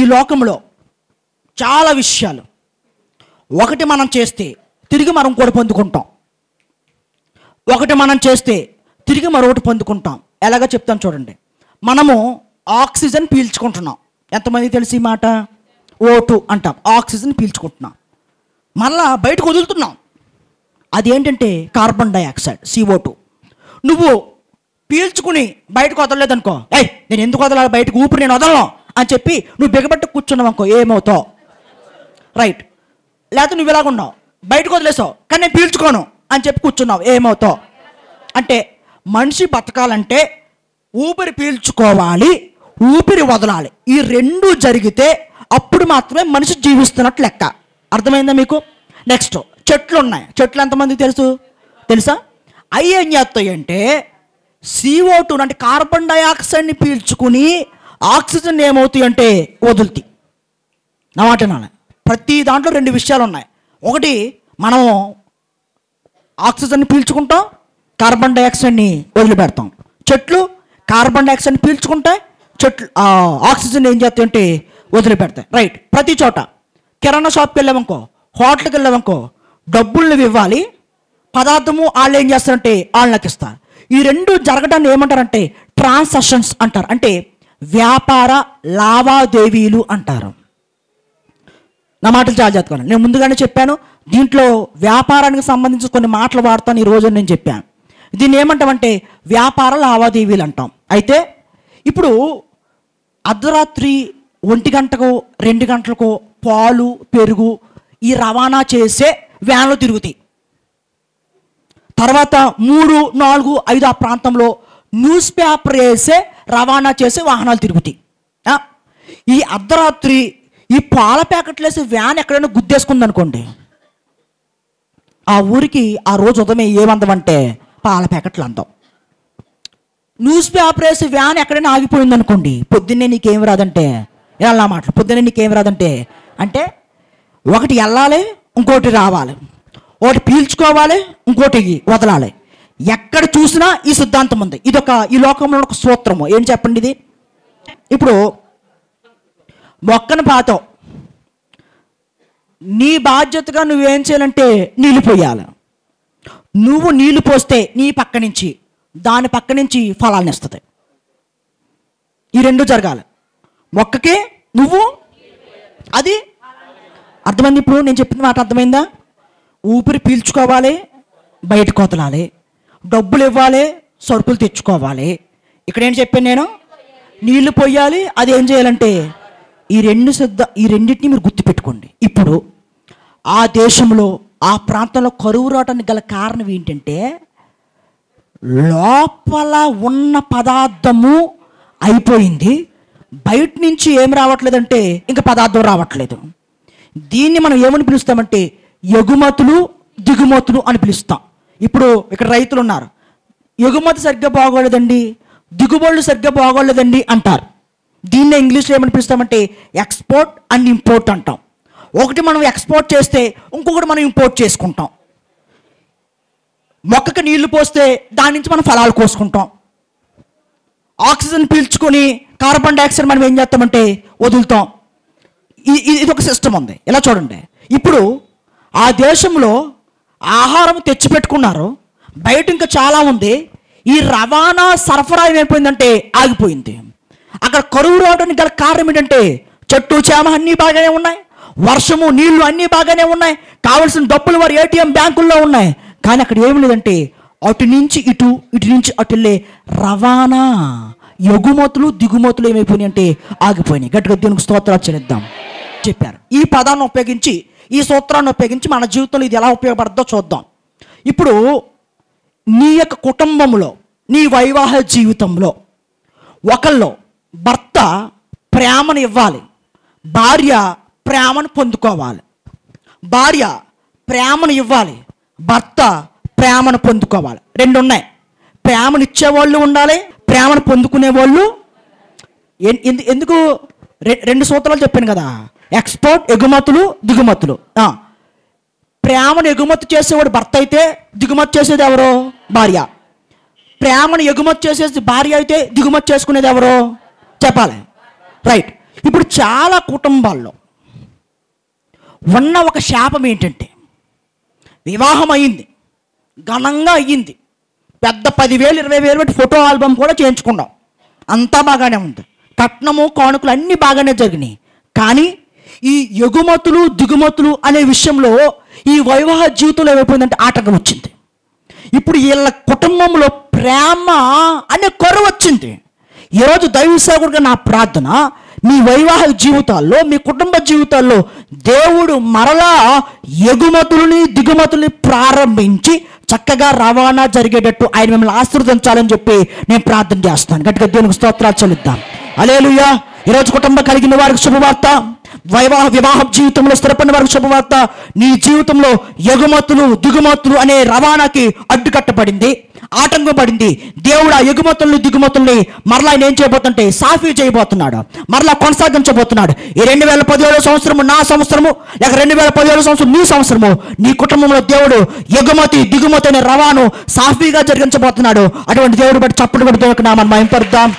ఈ లోకంలో చాలా విషయాలు ఒకటి మనం చేస్తే తిరిగి మనం ఇంకోటి పొందుకుంటాం ఒకటి మనం చేస్తే తిరిగి మరొకటి పొందుకుంటాం ఎలాగో చెప్తాను చూడండి మనము ఆక్సిజన్ పీల్చుకుంటున్నాం ఎంతమంది తెలిసి ఈ మాట ఓటు అంటాం ఆక్సిజన్ పీల్చుకుంటున్నాం మళ్ళా బయటకు వదులుతున్నాం అదేంటంటే కార్బన్ డైఆక్సైడ్ సిఓ టూ నువ్వు పీల్చుకుని బయటకు వదలలేదనుకో ఏయ్ నేను ఎందుకు వదలాలి బయటకు ఊపిరి నేను వదలను అని చెప్పి నువ్వు బిగబట్టి కూర్చున్నావు అనుకో ఏమవుతావు రైట్ లేకపోతే నువ్వు ఇలాగున్నావు బయటకు వదిలేసావు కానీ నేను పీల్చుకోను అని చెప్పి కూర్చున్నావు ఏమవుతావు అంటే మనిషి బతకాలంటే ఊపిరి పీల్చుకోవాలి ఊపిరి వదలాలి ఈ రెండు జరిగితే అప్పుడు మాత్రమే మనిషి జీవిస్తున్నట్టు లెక్క అర్థమైందా మీకు నెక్స్ట్ చెట్లు ఉన్నాయి చెట్లు ఎంతమందికి తెలుసు తెలుసా అవి ఏం చేస్తాయి అంటే సిఓ టూ అంటే కార్బన్ డైఆక్సైడ్ని పీల్చుకుని ఆక్సిజన్ ఏమవుతాయి అంటే వదులుతాయి నా మాట వినాలి ప్రతి దాంట్లో రెండు విషయాలు ఉన్నాయి ఒకటి మనం ఆక్సిజన్ పీల్చుకుంటాం కార్బన్ డైఆక్సైడ్ని వదిలిపెడతాం చెట్లు కార్బన్ డైఆక్సైడ్ని పీల్చుకుంటాయి చెట్లు ఆ, ఆక్సిజన్ ఏం చేస్తాయంటే వదిలిపెడతాయి రైట్ ప్రతి చోట కిరాణా షాప్కి వెళ్ళామనుకో హోటల్కి వెళ్ళామనుకో డబ్బులు నువ్వు ఇవ్వాలి పదార్థము వాళ్ళు ఏం చేస్తారంటే వాళ్ళకి ఇస్తారు ఈ రెండు జరగడాన్ని ఏమంటారంటే ట్రాన్సాక్షన్స్ అంటారు అంటే వ్యాపార లావాదేవీలు అంటారు నా మాటలు చాలా చదువుకోండి నేను ముందుగానే చెప్పాను దీంట్లో వ్యాపారానికి సంబంధించి కొన్ని మాటలు వాడతాను ఈ రోజు నేను చెప్పాను దీన్ని ఏమంటామంటే వ్యాపార లావాదేవీలు అంటాం అయితే ఇప్పుడు అర్ధరాత్రి ఒంటి గంటకు రెండు గంటలకు పాలు పెరుగు ఈ రవాణా చేసే వ్యాన్లు తిరుగుతాయి తర్వాత మూడు నాలుగు ఐదు ఆ ప్రాంతంలో న్యూస్ పేపర్ వేసే రవాణా చేసే వాహనాలు తిరుగుతాయి ఆ, ఈ అర్ధరాత్రి ఈ పాల ప్యాకెట్లు వేసే వ్యాన్ ఎక్కడైనా గుద్దేసుకుంది అనుకోండి ఆ ఊరికి ఆ రోజు ఉదయం ఏమందమంటే పాల ప్యాకెట్లు అందాం న్యూస్ పేపర్ వేసి వ్యాన్ ఎక్కడైనా ఆగిపోయింది అనుకోండి పొద్దున్నే నీకేం రాదంటే ఇలా మాటలు పొద్దున్నే నీకేం రాదంటే అంటే ఒకటి వెళ్ళాలి ఇంకోటి రావాలి ఒకటి పీల్చుకోవాలి ఇంకోటి వదలాలి ఎక్కడ చూసినా ఈ సిద్ధాంతం ఉంది ఇది ఒక ఈ లోకంలో ఒక సూత్రము ఏం చెప్పండి ఇది ఇప్పుడు మొక్కను పాతావు నీ బాధ్యతగా నువ్వేం చేయాలంటే నీళ్ళు పోయాలి నువ్వు నీళ్లు పోస్తే నీ పక్క నుంచి దాని పక్క నుంచి ఫలాన్ని ఇస్తుంది ఈ రెండు జరగాలి మొక్కకి నువ్వు అది అర్థమైంది ఇప్పుడు నేను చెప్పిన మాట అర్థమైందా ఊపిరి పీల్చుకోవాలి బయటకు వదలాలి డబ్బులు ఇవ్వాలి సరుకులు తెచ్చుకోవాలి ఇక్కడ ఏం చెప్పాను నేను నీళ్లు పోయాలి అది ఏం చేయాలంటే ఈ రెండు సిద్ధ ఈ రెండింటిని మీరు గుర్తుపెట్టుకోండి ఇప్పుడు ఆ దేశంలో ఆ ప్రాంతంలో కరువు రావడానికి గల కారణం ఏంటంటే లోపల ఉన్న పదార్థము అయిపోయింది బయట నుంచి ఏం రావట్లేదంటే ఇంకా పదార్థం రావట్లేదు దీన్ని మనం ఏమని పిలుస్తామంటే ఎగుమతులు దిగుమతులు అని పిలుస్తాం ఇప్పుడు ఇక్కడ రైతులు ఉన్నారు ఎగుమతి సరిగ్గా బాగోలేదండి దిగుబడులు సరిగ్గా బాగోలేదండి అంటారు దీన్నే ఇంగ్లీష్లో ఏమని పిలుస్తామంటే ఎక్స్పోర్ట్ అండ్ ఇంపోర్ట్ అంటాం ఒకటి మనం ఎక్స్పోర్ట్ చేస్తే ఇంకొకటి మనం ఇంపోర్ట్ చేసుకుంటాం మొక్కకి నీళ్లు పోస్తే దాని నుంచి మనం ఫలాలు కోసుకుంటాం ఆక్సిజన్ పీల్చుకొని కార్బన్ డైఆక్సైడ్ మనం ఏం చేస్తామంటే వదులుతాం ఇ- ఇ- ఇది ఒక సిస్టమ్ ఉంది ఇలా చూడండి ఇప్పుడు ఆ దేశంలో ఆహారం తెచ్చిపెట్టుకున్నారు బయట ఇంకా చాలా ఉంది ఈ రవాణా సరఫరా ఏమైపోయిందంటే ఆగిపోయింది అక్కడ కరువు రావడానికి గల కారణం ఏంటంటే చెట్టు చేమ అన్నీ బాగానే ఉన్నాయి వర్షము నీళ్లు అన్నీ బాగానే ఉన్నాయి కావలసిన డబ్బులు వారి ఏటీఎం బ్యాంకుల్లో ఉన్నాయి కానీ అక్కడ ఏమి లేదంటే అటు నుంచి ఇటు ఇటు నుంచి అటు వెళ్ళే రవాణా ఎగుమతులు దిగుమతులు ఏమైపోయినాయి అంటే ఆగిపోయినాయి గట్టిగా దీనికి స్తోత్రాలు చెల్లిద్దాం చెప్పారు ఈ పదాన్ని ఉపయోగించి ఈ సూత్రాన్ని ఉపయోగించి మన జీవితంలో ఇది ఎలా ఉపయోగపడుతుందో చూద్దాం ఇప్పుడు నీ యొక్క కుటుంబంలో నీ వైవాహిక జీవితంలో ఒకళ్ళు భర్త ప్రేమను ఇవ్వాలి భార్య ప్రేమను పొందుకోవాలి భార్య ప్రేమను ఇవ్వాలి భర్త ప్రేమను పొందుకోవాలి రెండు ఉన్నాయి ప్రేమను ఇచ్చేవాళ్ళు ఉండాలి ప్రేమను పొందుకునే వాళ్ళు ఎన్- ఎందు- ఎందుకు రె- రెండు సూత్రాలు చెప్పాను కదా ఎక్స్పోర్ట్ ఎగుమతులు దిగుమతులు ఆ. ప్రేమను ఎగుమతి చేసేవాడు భర్త అయితే దిగుమతి చేసేది ఎవరు భార్య ప్రేమను ఎగుమతి చేసేది భార్య అయితే దిగుమతి చేసుకునేది ఎవరు చెప్పాలి రైట్ ఇప్పుడు చాలా కుటుంబాల్లో ఉన్న ఒక శాపం ఏంటంటే వివాహం అయ్యింది ఘనంగా అయ్యింది పెద్ద పదివేలు ఇరవై వేలు పెట్టి ఫోటో ఆల్బమ్ కూడా చేయించుకున్నాం అంతా బాగానే ఉంది కట్నము కానుకలు అన్నీ బాగానే జరిగినాయి కానీ ఈ ఎగుమతులు దిగుమతులు అనే విషయంలో ఈ వైవాహ జీవితంలో ఏమైపోయిందంటే ఆటంకం వచ్చింది ఇప్పుడు వీళ్ళ కుటుంబంలో ప్రేమ అనే కొరవ వచ్చింది ఈరోజు దైవ సేవకుడిగా నా ప్రార్థన మీ వైవాహిక జీవితాల్లో మీ కుటుంబ జీవితాల్లో దేవుడు మరలా ఎగుమతులని దిగుమతుల్ని ప్రారంభించి చక్కగా రవాణా జరిగేటట్టు ఆయన మిమ్మల్ని ఆశీర్వదించాలని చెప్పి నేను ప్రార్థన చేస్తాను గట్టిగా దేవునికి స్తోత్రాలు చెల్లిద్దాం అలేలుయ్యా ఈరోజు కుటుంబం కలిగిన వారికి శుభవార్త వైవాహ వివాహ జీవితంలో స్థిరపడిన వారికి శుభవార్త నీ జీవితంలో ఎగుమతులు దిగుమతులు అనే రవాణాకి అడ్డుకట్టబడింది ఆటంకం పడింది దేవుడు ఆ ఎగుమతుల్ని దిగుమతుల్ని మరలా ఆయన ఏం చేయబోతుంటే సాఫీ చేయబోతున్నాడు మరలా కొనసాగించబోతున్నాడు ఈ రెండు వేల పదిహేడు సంవత్సరము నా సంవత్సరము లేక రెండు వేల పదిహేడు సంవత్సరం నీ సంవత్సరము నీ కుటుంబంలో దేవుడు ఎగుమతి దిగుమతి అనే రవాణు సాఫీగా జరిగించబోతున్నాడు అటువంటి దేవుడు బట్టి చప్పటి కొడుతూ నామని మయంపరుద్దాం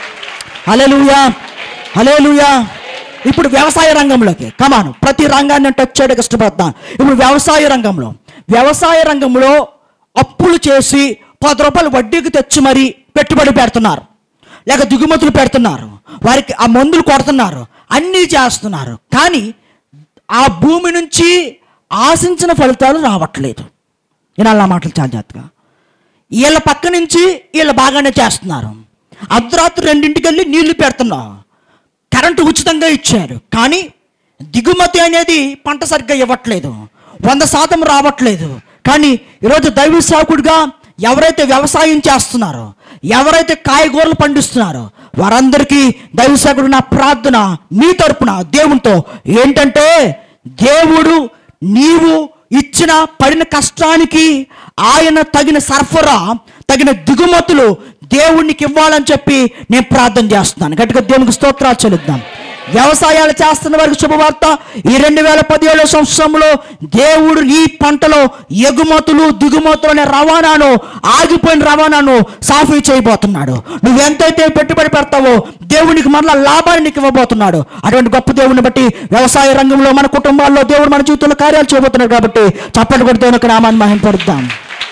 హలేలుయా హలేలుయా ఇప్పుడు వ్యవసాయ రంగంలోకి కమాను ప్రతి రంగాన్ని టచ్ చేయడానికి ఇష్టపడతాను ఇప్పుడు వ్యవసాయ రంగంలో వ్యవసాయ రంగంలో అప్పులు చేసి పది రూపాయలు వడ్డీకి తెచ్చి మరీ పెట్టుబడి పెడుతున్నారు లేక దిగుమతులు పెడుతున్నారు వారికి ఆ మందులు కొడుతున్నారు అన్నీ చేస్తున్నారు కానీ ఆ భూమి నుంచి ఆశించిన ఫలితాలు రావట్లేదు వినాలి నా మాటలు చాలా జాగ్రత్తగా వీళ్ళ పక్క నుంచి వీళ్ళు బాగానే చేస్తున్నారు అర్ధరాత్రి రెండింటికి వెళ్ళి నీళ్లు పెడుతున్నాం కరెంటు ఉచితంగా ఇచ్చారు కానీ దిగుమతి అనేది పంట సరిగ్గా ఇవ్వట్లేదు వంద శాతం రావట్లేదు కానీ ఈరోజు దైవ సాకుడుగా ఎవరైతే వ్యవసాయం చేస్తున్నారో ఎవరైతే కాయగూరలు పండిస్తున్నారో వారందరికీ దైవ సాకుడు నా ప్రార్థన మీ తరపున దేవునితో ఏంటంటే దేవుడు నీవు ఇచ్చిన పడిన కష్టానికి ఆయన తగిన సరఫరా తగిన దిగుమతులు దేవునికి ఇవ్వాలని చెప్పి నేను ప్రార్థన చేస్తున్నాను గట్టిగా దేవునికి స్తోత్రాలు చెల్లిద్దాం వ్యవసాయాలు చేస్తున్న వారికి శుభవార్త ఈ రెండు వేల పదిహేడు సంవత్సరంలో దేవుడు నీ పంటలో ఎగుమతులు దిగుమతులు అనే రవాణాను ఆగిపోయిన రవాణాను సాఫీ చేయబోతున్నాడు నువ్వు ఎంతైతే పెట్టుబడి పెడతావో దేవునికి మరలా లాభాన్ని నీకు ఇవ్వబోతున్నాడు అటువంటి గొప్ప దేవుని బట్టి వ్యవసాయ రంగంలో మన కుటుంబాల్లో దేవుడు మన జీవితంలో కార్యాలు చేయబోతున్నాడు కాబట్టి చప్పటి కొడితే ఒక నామాన్ని మహింపరుద్దాం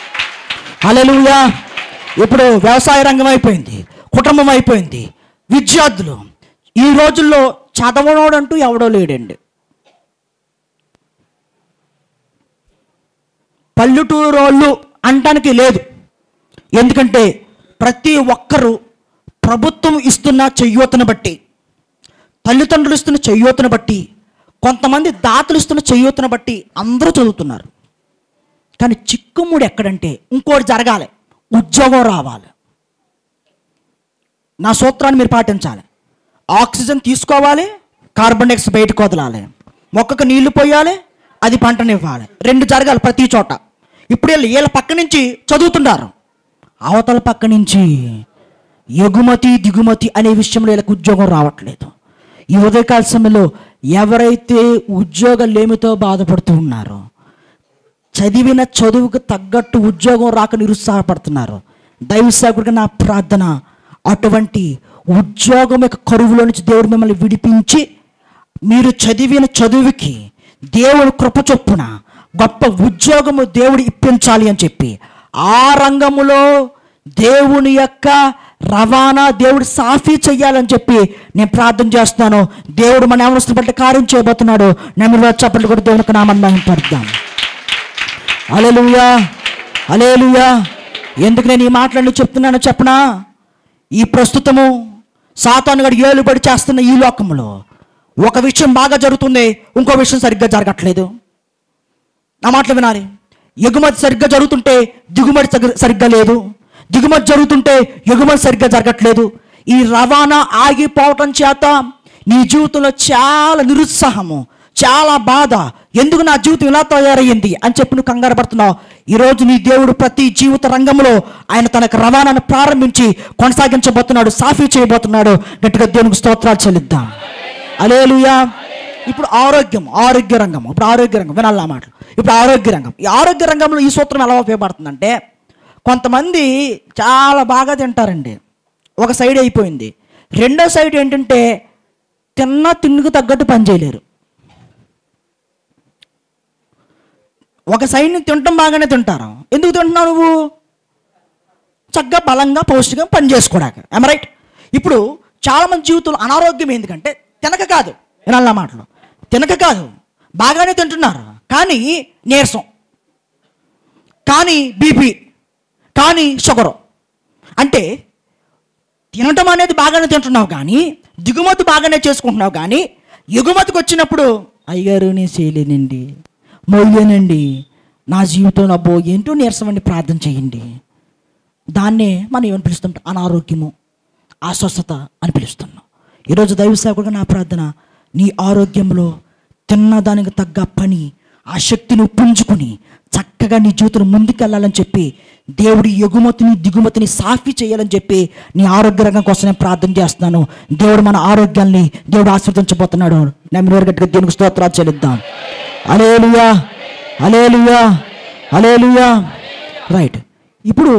హల్లెలూయా ఇప్పుడు వ్యవసాయ రంగం అయిపోయింది కుటుంబం అయిపోయింది విద్యార్థులు ఈ రోజుల్లో చదవనోడంటూ ఎవడో లేడండి పల్లెటూరోళ్ళు అంటానికి లేదు ఎందుకంటే ప్రతి ఒక్కరూ ప్రభుత్వం ఇస్తున్న చెయ్యూతను బట్టి తల్లిదండ్రులు ఇస్తున్న చెయ్యూతను బట్టి కొంతమంది దాతలు ఇస్తున్న చెయ్యూతను బట్టి అందరూ చదువుతున్నారు కానీ చిక్కుముడు ఎక్కడంటే ఇంకోటి జరగాలి ఉద్యోగం రావాలి నా సూత్రాన్ని మీరు పాటించాలి ఆక్సిజన్ తీసుకోవాలి కార్బన్ డైఆక్సైడ్ బయటకు వదలాలి మొక్కకు నీళ్లు పోయాలి అది పంటనివ్వాలి రెండు జరగాలి ప్రతి చోట ఇప్పుడు వీళ్ళు వీళ్ళ పక్క నుంచి చదువుతున్నారు అవతల పక్క నుంచి ఎగుమతి దిగుమతి అనే విషయంలో వీళ్ళకి ఉద్యోగం రావట్లేదు ఈ ఉదయకాల సమయంలో ఎవరైతే ఉద్యోగ లేమితో బాధపడుతూ ఉన్నారో చదివిన చదువుకు తగ్గట్టు ఉద్యోగం రాక నిరుత్సాహపడుతున్నారు దైవసేవకుడిగా నా ప్రార్థన అటువంటి ఉద్యోగం యొక్క కరువులో నుంచి దేవుడు మిమ్మల్ని విడిపించి మీరు చదివిన చదువుకి దేవుడు కృప చొప్పున గొప్ప ఉద్యోగము దేవుడు ఇప్పించాలి అని చెప్పి ఆ రంగములో దేవుని యొక్క రవాణా దేవుడు సాఫీ చెయ్యాలని చెప్పి నేను ప్రార్థన చేస్తున్నాను దేవుడు మన ఎవరు బట్టి కార్యం చేయబోతున్నాడు నెమ్మది చెప్పట్లు కూడా దేవునికి నామని మహింపడదాం అలెలుయా అలేలుయా ఎందుకు నేను ఈ మాటలన్నీ చెప్తున్నానో చెప్పనా ఈ ప్రస్తుతము సాతాను గడి ఏలుబడి చేస్తున్న ఈ లోకంలో ఒక విషయం బాగా జరుగుతుంది ఇంకో విషయం సరిగ్గా జరగట్లేదు నా మాటలు వినాలి ఎగుమతి సరిగ్గా జరుగుతుంటే దిగుమతి సగ- సరిగ్గా లేదు దిగుమతి జరుగుతుంటే ఎగుమతి సరిగ్గా జరగట్లేదు ఈ రవాణా ఆగిపోవటం చేత నీ జీవితంలో చాలా నిరుత్సాహము చాలా బాధ ఎందుకు నా జీవితం ఇలా తయారయ్యింది అని చెప్పి నువ్వు కంగారు పడుతున్నావు ఈరోజు నీ దేవుడు ప్రతి జీవిత రంగంలో ఆయన తనకు రవాణాను ప్రారంభించి కొనసాగించబోతున్నాడు సాఫీ చేయబోతున్నాడు గట్టిగా దేవునికి స్తోత్రాలు చెల్లిద్దాం అలేలుయా ఇప్పుడు ఆరోగ్యం ఆరోగ్య రంగం ఇప్పుడు ఆరోగ్య రంగం వినాలి నా మాటలు ఇప్పుడు ఆరోగ్య రంగం ఈ ఆరోగ్య రంగంలో ఈ సూత్రం ఎలా ఉపయోగపడుతుందంటే కొంతమంది చాలా బాగా తింటారండి ఒక సైడ్ అయిపోయింది రెండో సైడ్ ఏంటంటే తిన్న తిండికి తగ్గట్టు పని చేయలేరు ఒక సైడ్ని తినటం బాగానే తింటారు ఎందుకు తింటున్నావు నువ్వు చక్కగా బలంగా పౌష్టికంగా పని చేసుకోవడానికి ఎమ రైట్ ఇప్పుడు చాలామంది జీవితంలో అనారోగ్యం ఎందుకంటే తినక కాదు వినాల మాటలు తినక కాదు బాగానే తింటున్నారు కానీ నీరసం కానీ బీపీ కానీ షుగరు అంటే తినటం అనేది బాగానే తింటున్నావు కానీ దిగుమతి బాగానే చేసుకుంటున్నావు కానీ ఎగుమతికి వచ్చినప్పుడు అయ్యారు నేను చేయలేనండి మొయ్యనండి నా జీవితంలో అబ్బో ఏంటో నీరసమండి ప్రార్థన చేయండి దాన్నే మనం ఏమని పిలుస్తుంటాం అనారోగ్యము అస్వస్థత అని పిలుస్తున్నాం ఈరోజు దైవ సేవకుడుగా నా ప్రార్థన నీ ఆరోగ్యంలో తిన్నదానికి తగ్గ పని ఆ శక్తిని పుంజుకొని చక్కగా నీ జీవితం ముందుకెళ్ళాలని చెప్పి దేవుడి ఎగుమతిని దిగుమతిని సాఫీ చేయాలని చెప్పి నీ ఆరోగ్య రంగం కోసం నేను ప్రార్థన చేస్తున్నాను దేవుడు మన ఆరోగ్యాన్ని దేవుడు ఆస్వాదించబోతున్నాడు నేను గట్టిగా దేవునికి స్తోత్రాలు చెల్లిద్దాం అలేలుయా అలేలుయా అలేలుయా రైట్ ఇప్పుడు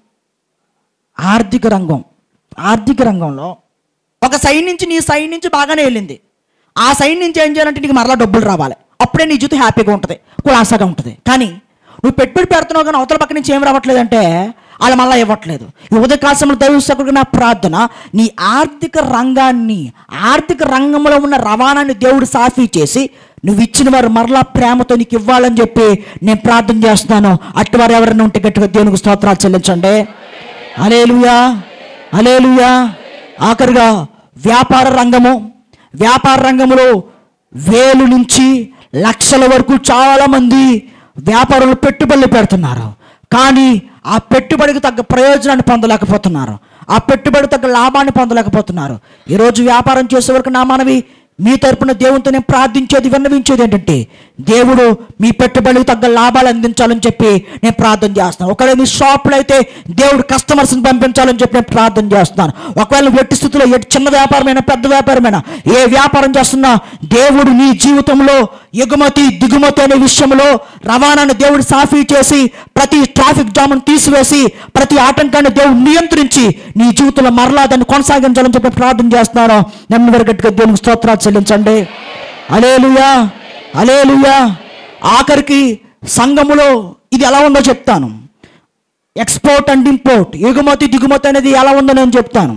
ఆర్థిక రంగం ఆర్థిక రంగంలో ఒక సైడ్ నుంచి నీ సైడ్ నుంచి బాగానే వెళ్ళింది ఆ సైడ్ నుంచి ఏం చేయాలంటే నీకు మరలా డబ్బులు రావాలి అప్పుడే నీ జీవితం హ్యాపీగా ఉంటుంది కులాసాగా ఉంటుంది కానీ నువ్వు పెట్టుబడి పెడుతున్నావు కానీ అవతల పక్క నుంచి ఏం రావట్లేదంటే వాళ్ళు మళ్ళీ ఇవ్వట్లేదు ఈ ఉదయ కాలంలో దైవసేవకుడికి నా ప్రార్థన నీ ఆర్థిక రంగాన్ని ఆర్థిక రంగంలో ఉన్న రవాణాన్ని దేవుడు సాఫీ చేసి నువ్వు ఇచ్చిన వారు మరలా ప్రేమతో నీకు ఇవ్వాలని చెప్పి నేను ప్రార్థన చేస్తున్నాను అట్టి వారు ఎవరైనా ఉంటే గట్టిగా దేవునికి స్తోత్రాలు చెల్లించండి అలేలుయా అలేలుయా ఆఖరిగా వ్యాపార రంగము వ్యాపార రంగంలో వేలు నుంచి లక్షల వరకు చాలామంది వ్యాపారులు పెట్టుబడులు పెడుతున్నారు కానీ ఆ పెట్టుబడికి తగ్గ ప్రయోజనాన్ని పొందలేకపోతున్నారు ఆ పెట్టుబడి తగ్గ లాభాన్ని పొందలేకపోతున్నారు ఈరోజు వ్యాపారం చేసే వరకు నా మనవి మీ తరపున దేవునితో నేను ప్రార్థించేది విన్నవించేది ఏంటంటే దేవుడు మీ పెట్టుబడికి తగ్గ లాభాలు అందించాలని చెప్పి నేను ప్రార్థన చేస్తున్నాను ఒకవేళ మీ షాపులో అయితే దేవుడు కస్టమర్స్ని పంపించాలని చెప్పి నేను ప్రార్థన చేస్తున్నాను ఒకవేళ నువ్వు ఎట్టి స్థితిలో ఎట్టి చిన్న వ్యాపారమైనా పెద్ద వ్యాపారమైనా ఏ వ్యాపారం చేస్తున్నా దేవుడు నీ జీవితంలో ఎగుమతి దిగుమతి అనే విషయంలో రవాణాను దేవుడు సాఫీ చేసి ప్రతి ట్రాఫిక్ జామ్ను తీసివేసి ప్రతి ఆటంకాన్ని దేవుడు నియంత్రించి నీ జీవితంలో మరలా దాన్ని కొనసాగించాలని చెప్పి ప్రార్థన చేస్తున్నాను నెమ్మది గట్టిగా దేవునికి స్తోత్రాలు చెల్లించండి అలేలుయా అలేలుయా ఆఖరికి సంఘములో ఇది ఎలా ఉందో చెప్తాను ఎక్స్పోర్ట్ అండ్ ఇంపోర్ట్ ఎగుమతి దిగుమతి అనేది ఎలా ఉందో నేను చెప్తాను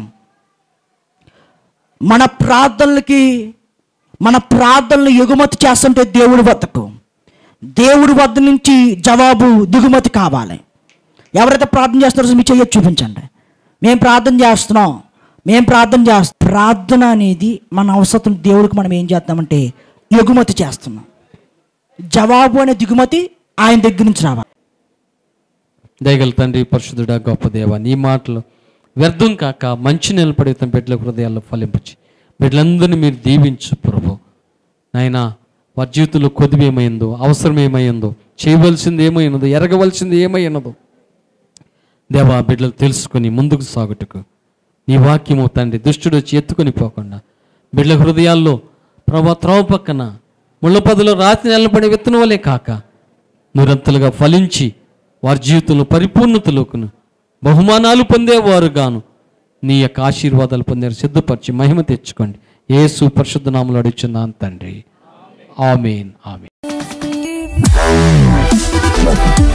మన ప్రార్థనలకి మన ప్రార్థనలు ఎగుమతి చేస్తుంటే దేవుడి వద్దకు దేవుడి వద్ద నుంచి జవాబు దిగుమతి కావాలి ఎవరైతే ప్రార్థన చేస్తున్నారో మీ చెయ్యొచ్చు చూపించండి మేము ప్రార్థన చేస్తున్నాం మేము ప్రార్థన చేస్తాం ప్రార్థన అనేది మన అవసరం దేవుడికి మనం ఏం చేస్తామంటే ఎగుమతి చేస్తున్నాం జవాబు అనే దిగుమతి ఆయన దగ్గర నుంచి రావాలి దయగల తండ్రి పరిశుద్ధుడా గొప్ప దేవ నీ మాటలు వ్యర్థం కాక మంచి నిలబడి తన బిడ్డల హృదయాల్లో ఫలింపచి బిడ్డలందరినీ మీరు దీవించు ప్రభు నాయనా వారి జీవితంలో కొద్ది ఏమైందో అవసరం ఏమైందో చేయవలసింది ఏమైనదో ఎరగవలసింది ఏమైనదో దేవా బిడ్డలు తెలుసుకొని ముందుకు సాగుటకు నీ వాక్యము తండ్రి దుష్టుడు వచ్చి ఎత్తుకొని పోకుండా బిడ్డల హృదయాల్లో ప్రభా త్రోవ పక్కన ముళ్ళపదిలో రాతి నిలబడే విత్తనం వలె కాక నూరంతలుగా ఫలించి వారి జీవితంలో పరిపూర్ణతలోకును బహుమానాలు పొందేవారు గాను నీ యొక్క ఆశీర్వాదాలు పొందారు సిద్ధపరిచి మహిమ తెచ్చుకోండి ఏసు పరిశుద్ధ నామలు అడుచున్నాను తండ్రి ఆమెన్ ఆమెన్